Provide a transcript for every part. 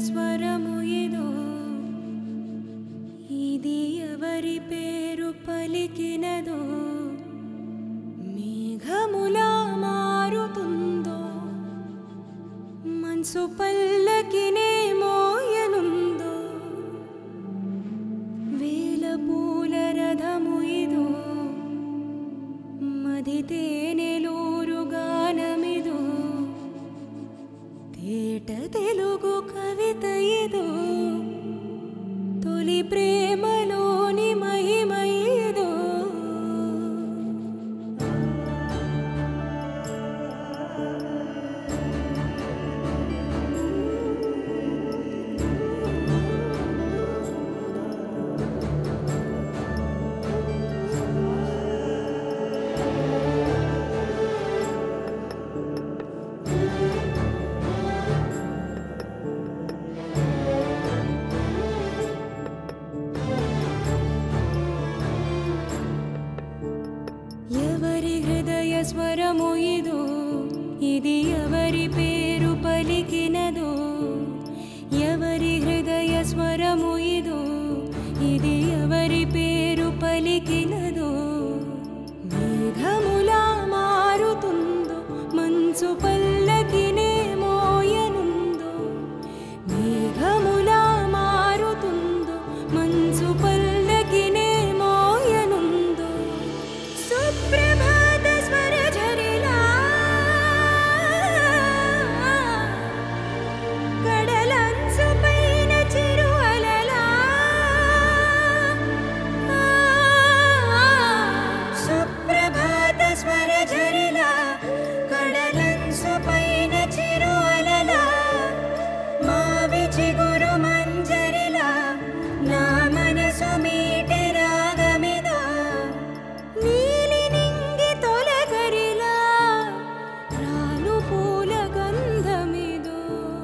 స్వరము ఇదో ఇది ఎవరి పేరు పలికినదో మేఘములా మారుతుందో మనసు పల్లకినే మోయనుందో వేల పూల రథము ఇదో మది తేనెలూరు గానమిదో తేట తెలుగు కవిత ఇదో తొలి ప్రేమలోని మహిమ ఇదో ఎవరి హృదయ స్వరము ఇదో ఇది ఎవరి పేరు పలికినదో ఎవరి హృదయ స్వరము ఇదో ఇది ఎవరి పేరు పలికినదో మేఘములా మారుతుందో మంచు పల్లకినే మోయనుందో మేఘములా మారుతుందో మంచు పల్లకినే మోయనుందో సుప్రభాత స్వర ఝరిలా కడలంచు పైన చిరు అలలా సుప్రభాత స్వర ఝరిలా కడలంచు పైన చిరు అలలా మావి చిగురు మంజరిలా నా మనసు మీటి రాగమిదో నీలి నింగి తొలగరిలా రాను పూల గంధమిదో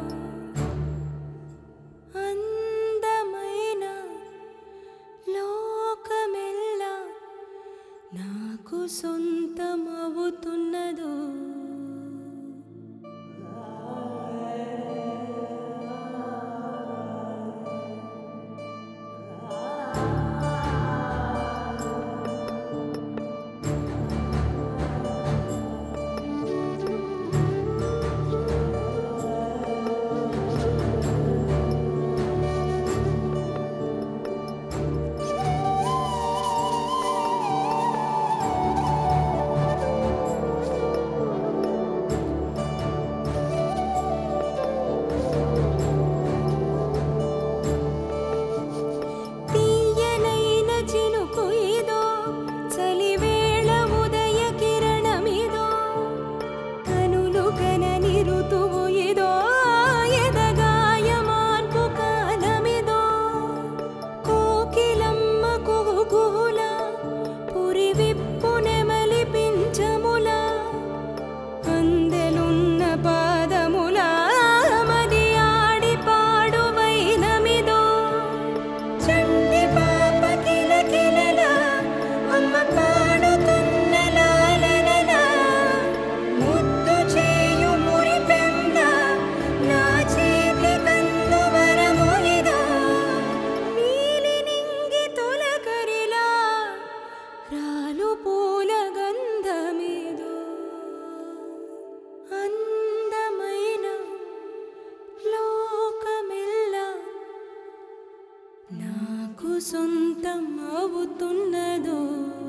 అందమైన లోకమెల్లా నాకు సొంతమవుతున్నదో తీయనైన చినుకు ఇదో చలివేళ ఉదయ కిరణమిదో కనులు కనని ఋతువు ఇదో ఎదగాయమాన్పు కాలమిదో కోకిలమ్మ కుహుకుహుల పురి విప్పు నెమలి పించముల అందెలున్న పాదముల మది ఆడి పాడు వైనమిదో చండి పాప కిలకిలల అమ్మ పాడుతున్న లాలనల ముద్దు చేయు మురిపెంద నా చేతి కందు వరమునిదో నీలి నింగి తొలకరిలా రాలు పూల గంధమిదో అందమైన లోకమెల్లా నాకు సొంతం అవుతున్నదో